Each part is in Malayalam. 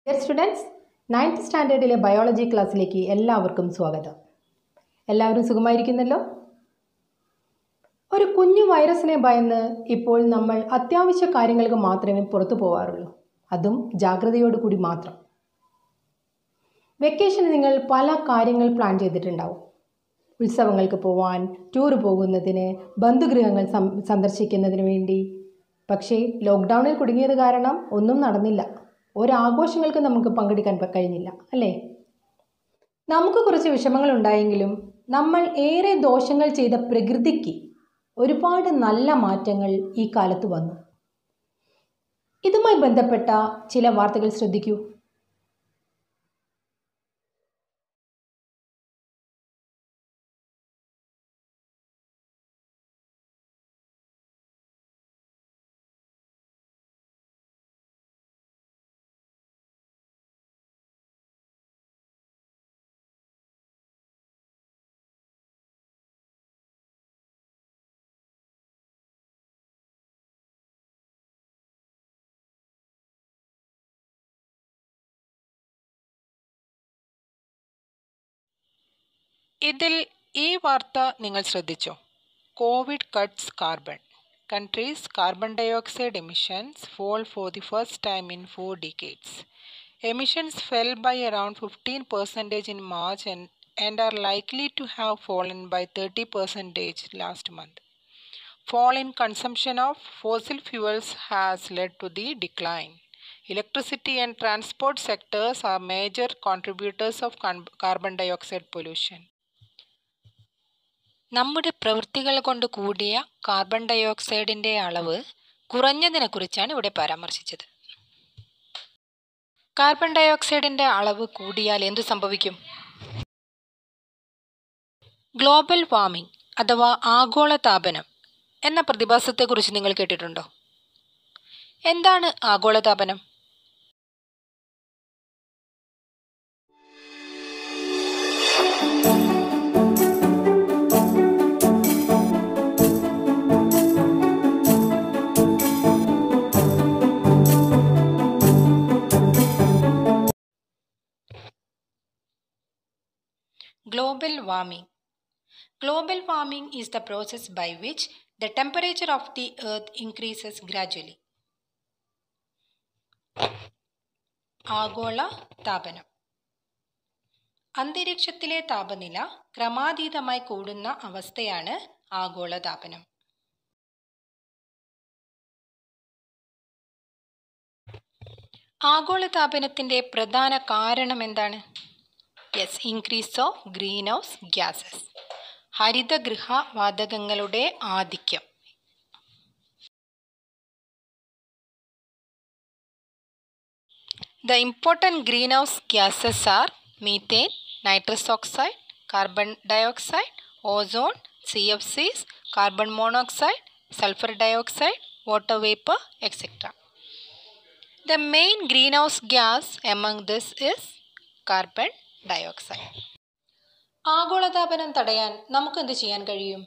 ഡിയർ സ്റ്റുഡൻസ് നയൻത്ത് സ്റ്റാൻഡേർഡിലെ ബയോളജി ക്ലാസ്സിലേക്ക് എല്ലാവർക്കും സ്വാഗതം എല്ലാവരും സുഖമായിരിക്കുന്നല്ലോ ഒരു കുഞ്ഞു വൈറസിനെ ഭയന്ന് ഇപ്പോൾ നമ്മൾ അത്യാവശ്യ കാര്യങ്ങൾക്ക് മാത്രമേ പുറത്തു പോകാറുള്ളൂ അതും ജാഗ്രതയോടുകൂടി മാത്രം വെക്കേഷന് നിങ്ങൾ പല കാര്യങ്ങൾ പ്ലാൻ ചെയ്തിട്ടുണ്ടാവും ഉത്സവങ്ങൾക്ക് പോവാൻ ടൂർ പോകുന്നതിന് ബന്ധുഗൃഹങ്ങൾ സം- സന്ദർശിക്കുന്നതിന് വേണ്ടി പക്ഷേ ലോക്ക്ഡൗണിൽ കുടുങ്ങിയത് കാരണം ഒന്നും നടന്നില്ല ഒരാഘോഷങ്ങൾക്ക് നമുക്ക് പങ്കെടുക്കാൻ പ- കഴിഞ്ഞില്ല അല്ലേ നമുക്ക് കുറച്ച് വിഷമങ്ങൾ ഉണ്ടായെങ്കിലും നമ്മൾ ഏറെ ദോഷങ്ങൾ ചെയ്ത പ്രകൃതിക്ക് ഒരുപാട് നല്ല മാറ്റങ്ങൾ ഈ കാലത്ത് വന്നു ഇതുമായി ബന്ധപ്പെട്ട ചില വാർത്തകൾ ശ്രദ്ധിക്കൂ ഇതിൽ ഈ വാർത്ത നിങ്ങൾ ശ്രദ്ധിച്ചോ Covid cuts carbon countries carbon dioxide emissions fall for the first time in four decades emissions fell by around fifteen percentage in March and and are likely to have fallen by thirty percentage last month Fall in consumption of fossil fuels has led to the decline. Electricity and transport sectors are major contributors of con- carbon dioxide pollution. നമ്മുടെ പ്രവൃത്തികൾ കൊണ്ട് കൂടിയ കാർബൺ ഡയോക്സൈഡിന്റെ അളവ് കുറഞ്ഞതിനെക്കുറിച്ചാണ് ഇവിടെ പരാമർശിച്ചത് കാർബൺ ഡയോക്സൈഡിന്റെ അളവ് കൂടിയാൽ എന്തു സംഭവിക്കും ഗ്ലോബൽ വാർമിംഗ് അഥവാ ആഗോളതാപനം എന്ന പ്രതിഭാസത്തെക്കുറിച്ച് നിങ്ങൾ കേട്ടിട്ടുണ്ടോ എന്താണ് ആഗോളതാപനം Global warming. Global warming is the process by which the temperature of the earth increases gradually. ആഗോള താപനം അന്തരീക്ഷത്തിലെ താപനില ക്രമാതീതമായി കൂടുന്ന അവസ്ഥയാണ് ആഗോളതാപനം ആഗോളതാപനത്തിന്റെ പ്രധാന കാരണം എന്താണ് yes increase of green house gases ഹരിതഗൃഹ വാതകങ്ങളുടെ ആധിക്യം The important greenhouse gases are methane, nitrous oxide, carbon dioxide, ozone, CFCs, carbon monoxide, sulfur dioxide, water vapor, etc. The main greenhouse gas among this is carbon dioxide. ആഗോളതാപനം തടയാൻ നമുക്ക് എന്ത് ചെയ്യാൻ കഴിയും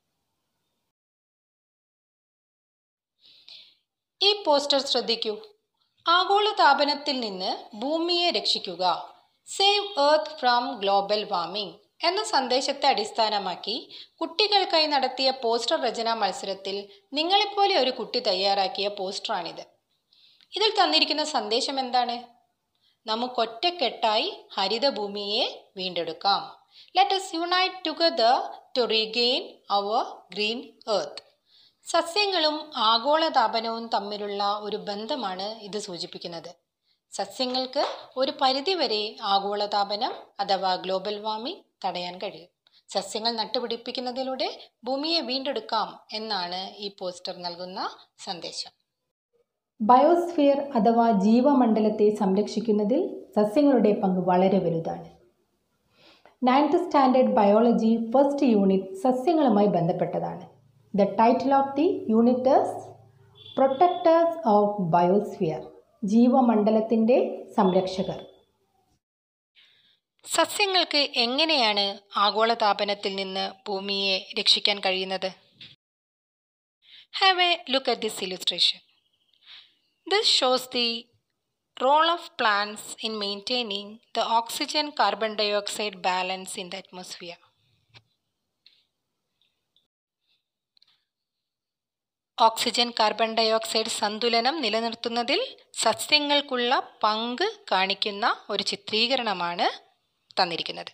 ഈ പോസ്റ്റർ ശ്രദ്ധിക്കൂ ആഗോളതാപനത്തിൽ നിന്ന് ഭൂമിയെ രക്ഷിക്കുക save earth from global warming എന്ന സന്ദേശത്തെ അടിസ്ഥാനമാക്കി കുട്ടികൾക്കായി നടത്തിയ പോസ്റ്റർ രചനാ മത്സരത്തിൽ നിങ്ങളെപ്പോലെ ഒരു കുട്ടി തയ്യാറാക്കിയ പോസ്റ്ററാണിത് ഇതിൽ തന്നിരിക്കുന്ന സന്ദേശം എന്താണ് നമുക്കൊറ്റക്കെട്ടായി ഹരിതഭൂമിയെ വീണ്ടെടുക്കാം let us unite together to regain our green earth സസ്യങ്ങളും ആഗോളതാപനവും തമ്മിലുള്ള ഒരു ബന്ധമാണ് ഇത് സൂചിപ്പിക്കുന്നത് സസ്യങ്ങൾക്ക് ഒരു പരിധിവരെ ആഗോളതാപനം അഥവാ ഗ്ലോബൽ വാർമിംഗ് തടയാൻ കഴിയും സസ്യങ്ങൾ നട്ടുപിടിപ്പിക്കുന്നതിലൂടെ ഭൂമിയെ വീണ്ടെടുക്കാം എന്നാണ് ഈ പോസ്റ്റർ നൽകുന്ന സന്ദേശം ബയോസ്ഫിയർ അഥവാ ജീവമണ്ഡലത്തെ സംരക്ഷിക്കുന്നതിൽ സസ്യങ്ങളുടെ പങ്ക് വളരെ വലുതാണ് ninth standard biology first unit സസ്യങ്ങളുമായി ബന്ധപ്പെട്ടതാണ് the title of the unit is protectors of biosphere ജീവമണ്ഡലത്തിൻ്റെ സംരക്ഷകർ സസ്യങ്ങൾക്ക് എങ്ങനെയാണ് ആഗോളതാപനത്തിൽ നിന്ന് ഭൂമിയെ രക്ഷിക്കാൻ കഴിയുന്നത് have a look at this illustration This shows the Role of plants in maintaining the oxygen carbon dioxide balance in the atmosphere. Oxygen carbon dioxide സന്തുലനം നിലനിർത്തുന്നതിൽ സസ്യങ്ങൾക്കുള്ള പങ്ക് കാണിക്കുന്ന ഒരു ചിത്രീകരണമാണ് തന്നിരിക്കുന്നത്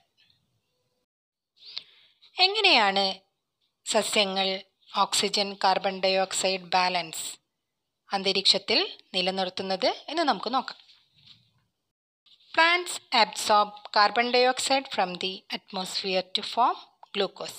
എങ്ങനെയാണ് സസ്യങ്ങൾ ഓക്സിജൻ കാർബൺ ഡയോക്സൈഡ് ബാലൻസ് അന്തരീക്ഷത്തിൽ നിലനിർത്തുന്നത് എന്ന് നമുക്ക് നോക്കാം plants absorb carbon dioxide from the atmosphere to form glucose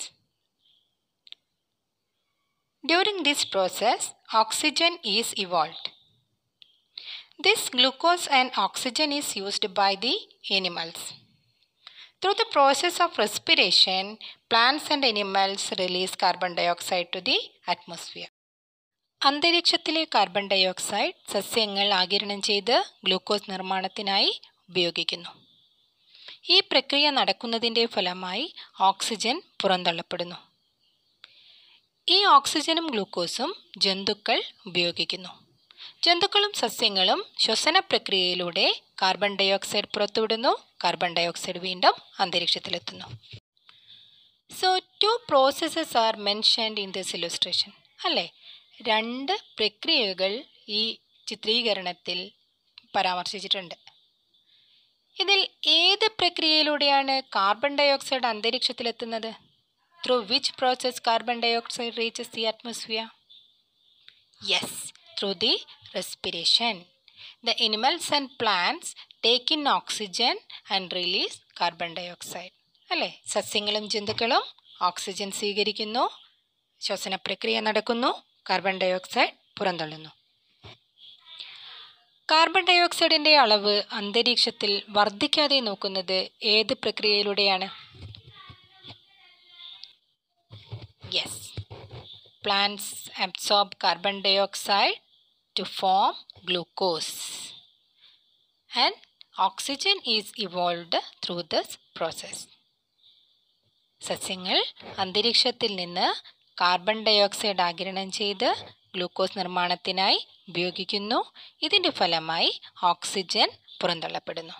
During this process, oxygen is evolved. This glucose and oxygen is used by the animals. Through the process of respiration, plants and animals release carbon dioxide to the atmosphere. അന്തരീക്ഷത്തിലെ കാർബൺ ഡയോക്സൈഡ് സസ്യങ്ങൾ ആകിരണം ചെയ്ത് ഗ്ലൂക്കോസ് നിർമ്മാണത്തിനായി ഉപയോഗിക്കുന്നു ഈ പ്രക്രിയ നടക്കുന്നതിൻ്റെ ഫലമായി ഓക്സിജൻ പുറന്തള്ളപ്പെടുന്നു ഈ ഓക്സിജനും ഗ്ലൂക്കോസും ജന്തുക്കൾ ഉപയോഗിക്കുന്നു ജന്തുക്കളും സസ്യങ്ങളും ശ്വസന പ്രക്രിയയിലൂടെ കാർബൺ ഡയോക്സൈഡ് പുറത്തുവിടുന്നു കാർബൺ ഡയോക്സൈഡ് വീണ്ടും അന്തരീക്ഷത്തിലെത്തുന്നു so two processes are mentioned in this illustration അല്ലേ രണ്ട് പ്രക്രിയകൾ ഈ ചിത്രീകരണത്തിൽ പരാമർശിച്ചിട്ടുണ്ട് ഇതിൽ ഏത് പ്രക്രിയയിലൂടെയാണ് കാർബൺ ഡയോക്സൈഡ് അന്തരീക്ഷത്തിലെത്തുന്നത് through which process carbon dioxide reaches the atmosphere? Yes, through the respiration. The animals and plants take in oxygen and release carbon dioxide. അല്ലേ സസ്യങ്ങളും ജന്തുക്കളും ഓക്സിജൻ സ്വീകരിക്കുന്നു ശ്വസന പ്രക്രിയ നടക്കുന്നു കാർബൺ ഡയോക്സൈഡ് പുറന്തള്ളുന്നു കാർബൺ ഡയോക്സൈഡിൻ്റെ അളവ് അന്തരീക്ഷത്തിൽ വർദ്ധിക്കാതെ നോക്കുന്നത് ഏത് പ്രക്രിയയിലൂടെയാണ് Yes. Plants absorb carbon dioxide to form glucose. And oxygen is evolved through this process. സസ്യങ്ങൾ അന്തരീക്ഷത്തിൽ നിന്ന് കാർബൺ ഡയോക്സൈഡ് ആഗിരണം ചെയ്ത് ഗ്ലൂക്കോസ് നിർമ്മാണത്തിനായി ഉപയോഗിക്കുന്നു ഇതിൻ്റെ ഫലമായി ഓക്സിജൻ പുറന്തള്ളപ്പെടുന്നു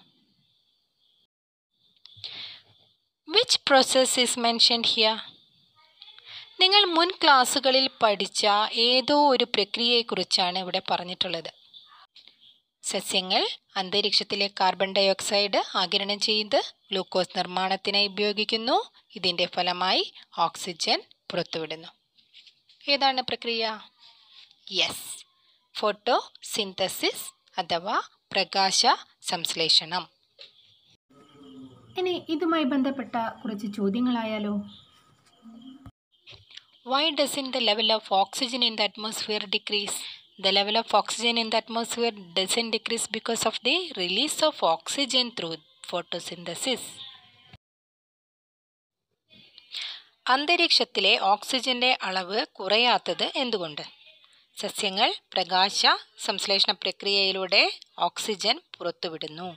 which process is mentioned here നിങ്ങൾ മുൻ ക്ലാസ്സുകളിൽ പഠിച്ച ഏതോ ഒരു പ്രക്രിയയെക്കുറിച്ചാണ് ഇവിടെ പറഞ്ഞിട്ടുള്ളത് സസ്യങ്ങൾ അന്തരീക്ഷത്തിലെ കാർബൺ ഡയോക്സൈഡ് ആഗിരണം ചെയ്ത് ഗ്ലൂക്കോസ് നിർമ്മാണത്തിനായി ഉപയോഗിക്കുന്നു ഇതിൻ്റെ ഫലമായി ഓക്സിജൻ പുറത്തുവിടുന്നു ഏതാണ് പ്രക്രിയ യെസ് ഫോട്ടോ സിന്തസിസ് അഥവാ പ്രകാശ സംശ്ലേഷണം ഇനി ഇതുമായി ബന്ധപ്പെട്ട കുറച്ച് ചോദ്യങ്ങളായാലോ Why doesn't the level of oxygen in the atmosphere decrease? The level of oxygen in the atmosphere doesn't decrease because of the release of oxygen through photosynthesis. അന്തരീക്ഷത്തിലെ ഓക്സിജന്റെ അളവ് കുറയാത്തത് എന്തുകൊണ്ട് സസ്യങ്ങൾ പ്രകാശ സംശ്ലേഷണ പ്രക്രിയയിലൂടെ ഓക്സിജൻ പുറത്തുവിടുന്നു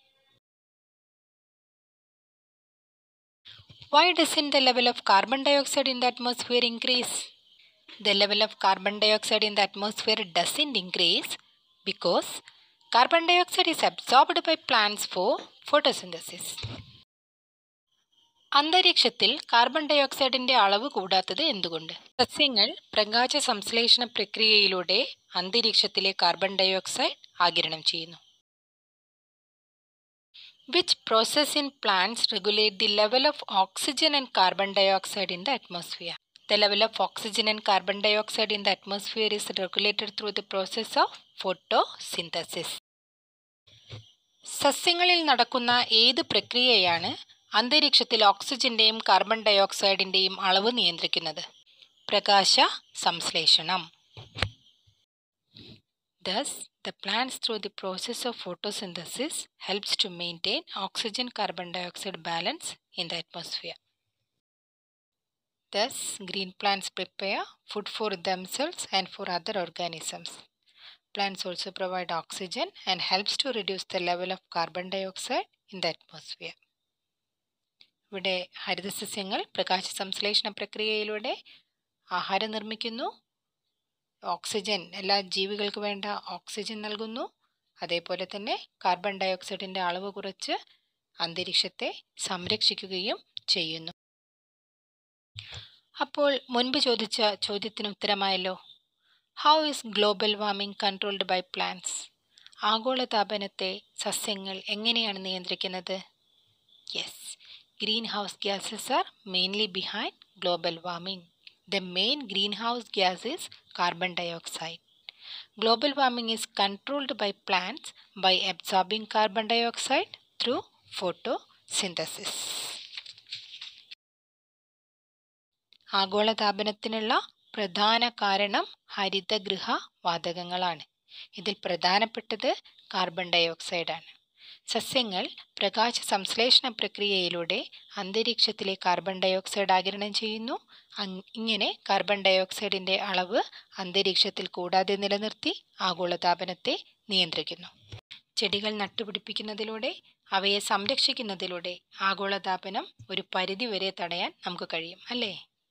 Why doesn't the level of carbon dioxide in the atmosphere increase? The level of carbon dioxide in the atmosphere doesn't increase because carbon dioxide is absorbed by plants for photosynthesis. അന്തരീക്ഷത്തിൽ കാർബൺ ഡയോക്സൈഡിന്റെ അളവ് കൂടാത്തത് എന്തുകൊണ്ട് സസ്യങ്ങൾ പ്രകാശ സംശ്ലേഷണ പ്രക്രിയയിലൂടെ അന്തരീക്ഷത്തിലെ കാർബൺ ഡയോക്സൈഡ് ആഗിരണം ചെയ്യുന്നു which process in plants regulate the level of oxygen and carbon dioxide in the atmosphere. The level of oxygen and carbon dioxide in the atmosphere is regulated through the process of photosynthesis. സസ്യങ്ങളിൽ നടക്കുന്ന ഏത് പ്രക്രിയയാണ് അന്തരീക്ഷത്തിൽ ഓക്സിജന്റെയും കാർബൺ ഡയോക്സൈഡിന്റെയും അളവ് നിയന്ത്രിക്കുന്നത് പ്രകാശ സംശ്ലേഷണം Thus, the plants through the process of photosynthesis helps to maintain oxygen carbon dioxide balance in the atmosphere. Thus, green plants prepare food for themselves and for other organisms. Plants also provide oxygen and helps to reduce the level of carbon dioxide in the atmosphere. ഇവിടെ ഹരിതസസ്യങ്ങൾ പ്രകാശ സംശ്ലേഷണ പ്രക്രിയയിലൂടെ ആഹാരം നിർമ്മിക്കുന്നു ഓക്സിജൻ എല്ലാ ജീവികൾക്ക് വേണ്ട ഓക്സിജൻ നൽകുന്നു അതേപോലെ തന്നെ കാർബൺ ഡയോക്സൈഡിൻ്റെ അളവ് കുറച്ച് അന്തരീക്ഷത്തെ സംരക്ഷിക്കുകയും ചെയ്യുന്നു അപ്പോൾ മുൻപ് ചോദിച്ച ചോദ്യത്തിന് ഉത്തരമായല്ലോ how is global warming controlled by plants ആഗോളതാപനത്തെ സസ്യങ്ങൾ എങ്ങനെയാണ് നിയന്ത്രിക്കുന്നത് yes green house gases are mainly behind global warming the main green house gas is carbon dioxide Global warming is controlled by plants by absorbing carbon dioxide through photosynthesis. ആഗോളതാപനത്തിനുള്ള പ്രധാന കാരണം ഹരിതഗൃഹ വാതകങ്ങളാണ് ഇതിൽ പ്രധാനപ്പെട്ടത് കാർബൺ ഡയോക്സൈഡാണ് സസ്യങ്ങൾ പ്രകാശ സംശ്ലേഷണ പ്രക്രിയയിലൂടെ അന്തരീക്ഷത്തിലെ കാർബൺ ഡയോക്സൈഡ് ആഗിരണം ചെയ്യുന്നു ഇങ്ങനെ കാർബൺ ഡയോക്സൈഡിന്റെ അളവ് അന്തരീക്ഷത്തിൽ കൂടാതെ നിലനിർത്തി ആഗോളതാപനത്തെ നിയന്ത്രിക്കുന്നു ചെടികൾ നട്ടുപിടിപ്പിക്കുന്നതിലൂടെ അവയെ സംരക്ഷിക്കുന്നതിലൂടെ ആഗോളതാപനം ഒരു പരിധിവരെ തടയാൻ നമുക്ക് കഴിയും അല്ലേ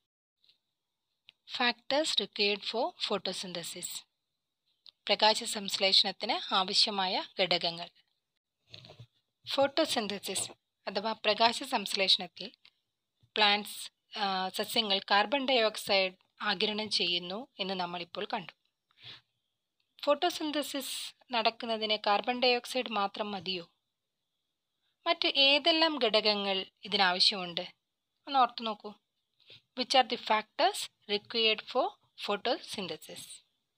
ഫാക്ടേഴ്സ് റിക്വയർഡ് ഫോർ ഫോട്ടോസിന്തസിസ് പ്രകാശ സംശ്ലേഷണത്തിന് ആവശ്യമായ ഘടകങ്ങൾ ഫോട്ടോസിന്തസിസ് അഥവാ പ്രകാശ സംശ്ലേഷണത്തിൽ പ്ലാന്റ്സ് സസ്യങ്ങൾ കാർബൺ ഡയോക്സൈഡ് ആഗിരണം ചെയ്യുന്നു എന്ന് നമ്മളിപ്പോൾ കണ്ടു ഫോട്ടോസിന്തസിസ് നടക്കുന്നതിന് കാർബൺ ഡയോക്സൈഡ് മാത്രം മതിയോ മറ്റ് ഏതെല്ലാം ഘടകങ്ങൾ ഇതിനാവശ്യമുണ്ട് ഒന്ന് ഓർത്തു നോക്കൂ which are the factors required for photosynthesis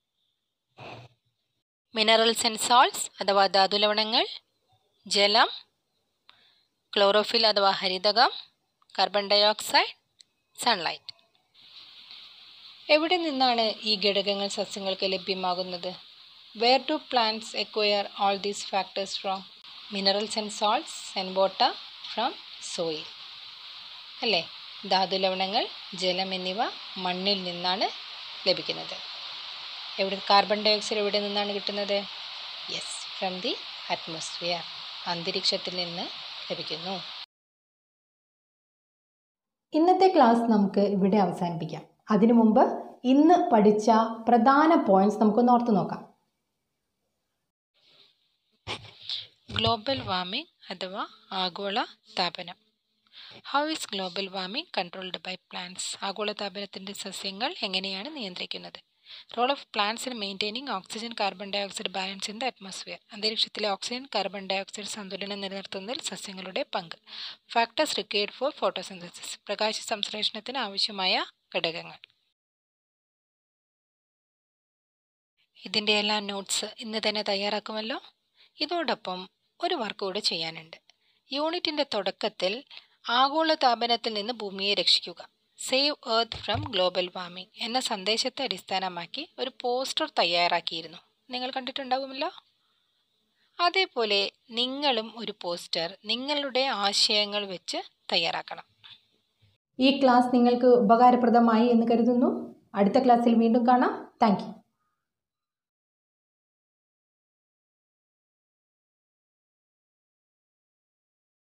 minerals and salts അഥവാ ധാതുലവണങ്ങൾ ജലം ക്ലോറോഫിൽ അഥവാ ഹരിതകം കാർബൺ ഡയോക്സൈഡ് സൺലൈറ്റ് എവിടെ നിന്നാണ് ഈ ഘടകങ്ങൾ സസ്യങ്ങൾക്ക് ലഭ്യമാകുന്നത് where to plants acquire all these factors from minerals and salts and water from soil അല്ലേ ധാതുലവണങ്ങൾ ജലം എന്നിവ മണ്ണിൽ നിന്നാണ് ലഭിക്കുന്നത് എവിടെ കാർബൺ ഡയോക്സൈഡ് എവിടെ നിന്നാണ് കിട്ടുന്നത് യെസ് ഫ്രം ദി അറ്റ്മോസ്ഫിയർ അന്തരീക്ഷത്തിൽ നിന്ന് ലഭിക്കുന്നു ഇന്നത്തെ ക്ലാസ് നമുക്ക് ഇവിടെ അവസാനിപ്പിക്കാം അതിനു മുമ്പ് ഇന്ന് പഠിച്ച പ്രധാന പോയിന്റ്സ് നമുക്കൊന്ന് ഓർത്തു നോക്കാം ഗ്ലോബൽ വാർമിംഗ് അഥവാ ആഗോള താപനം how is global warming controlled by plants ആഗോളതാപനത്തിൻ്റെ സസ്യങ്ങൾ എങ്ങനെയാണ് നിയന്ത്രിക്കുന്നത് role of plants in maintaining oxygen carbon dioxide balance in the atmosphere അന്തരീക്ഷത്തിലെ ഓക്സിജൻ കാർബൺ ഡയോക്സൈഡ് സന്തുലനം നിലനിർത്തുന്നതിൽ സസ്യങ്ങളുടെ പങ്ക് ഫാക്ടേഴ്സ് റിക്വയർഡ് ഫോർ ഫോട്ടോസിന്തസിസ് പ്രകാശ സംശ്ലേഷണത്തിന് ആവശ്യമായ ഘടകങ്ങൾ ഇതിൻ്റെ എല്ലാ നോട്ട്സ് ഇന്ന് തന്നെ തയ്യാറാക്കുമല്ലോ ഇതോടൊപ്പം ഒരു വർക്ക് കൂടെ ചെയ്യാനുണ്ട് യൂണിറ്റിൻ്റെ തുടക്കത്തിൽ ആഗോളതാപനത്തിൽ നിന്ന് ഭൂമിയെ രക്ഷിക്കുക save earth from global warming എന്ന സന്ദേശത്തെ അടിസ്ഥാനമാക്കി ഒരു പോസ്റ്റർ തയ്യാറാക്കിയിരുന്നു നിങ്ങൾ കണ്ടിട്ടുണ്ടാവുമല്ലോ അതേപോലെ നിങ്ങളും ഒരു പോസ്റ്റർ നിങ്ങളുടെ ആശയങ്ങൾ വെച്ച് തയ്യാറാക്കണം ഈ ക്ലാസ് നിങ്ങൾക്ക് ഉപകാരപ്രദമായി എന്ന് കരുതുന്നു അടുത്ത ക്ലാസ്സിൽ വീണ്ടും കാണാം താങ്ക്